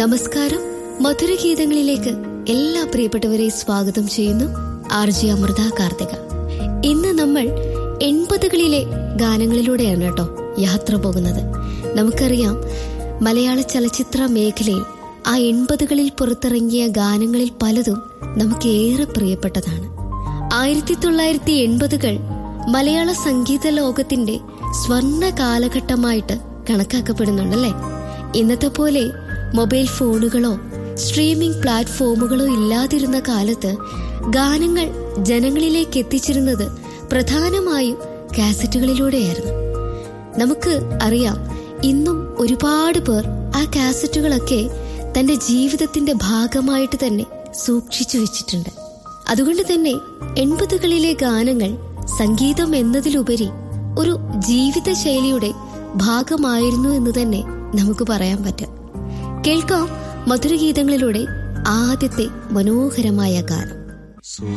നമസ്കാരം മധുരഗീതങ്ങളിലേക്ക് എല്ലാ പ്രിയപ്പെട്ടവരെയും സ്വാഗതം ചെയ്യുന്നു ആർ ജി അമൃത കാർത്തിക ഇന്ന് നമ്മൾ എൺപതുകളിലെ ഗാനങ്ങളിലൂടെയാണ് കേട്ടോ യാത്ര പോകുന്നത് നമുക്കറിയാം മലയാള ചലച്ചിത്ര മേഖലയിൽ ആ എൺപതുകളിൽ പുറത്തിറങ്ങിയ ഗാനങ്ങളിൽ പലതും നമുക്ക് ഏറെ പ്രിയപ്പെട്ടതാണ് ആയിരത്തി തൊള്ളായിരത്തി എൺപതുകൾ മലയാള സംഗീത ലോകത്തിന്റെ സ്വർണ്ണ കാലഘട്ടമായിട്ട് കണക്കാക്കപ്പെടുന്നുണ്ടല്ലേ ഇന്നത്തെ പോലെ മൊബൈൽ ഫോണുകളോ സ്ട്രീമിംഗ് പ്ലാറ്റ്ഫോമുകളോ ഇല്ലാതിരുന്ന കാലത്ത് ഗാനങ്ങൾ ജനങ്ങളിലേക്ക് എത്തിച്ചിരുന്നത് പ്രധാനമായും കാസറ്റുകളിലൂടെയായിരുന്നു നമുക്ക് അറിയാം ഇന്നും ഒരുപാട് പേർ ആ കാസറ്റുകളൊക്കെ തന്റെ ജീവിതത്തിന്റെ ഭാഗമായിട്ട് തന്നെ സൂക്ഷിച്ചു വെച്ചിട്ടുണ്ട് അതുകൊണ്ട് തന്നെ എൺപതുകളിലെ ഗാനങ്ങൾ സംഗീതം എന്നതിലുപരി ഒരു ജീവിതശൈലിയുടെ ഭാഗമായിരുന്നു എന്ന് തന്നെ നമുക്ക് പറയാൻ പറ്റും കേൾക്കാം മധുരഗീതങ്ങളിലൂടെ ആദ്യത്തെ മനോഹരമായ ഗാനം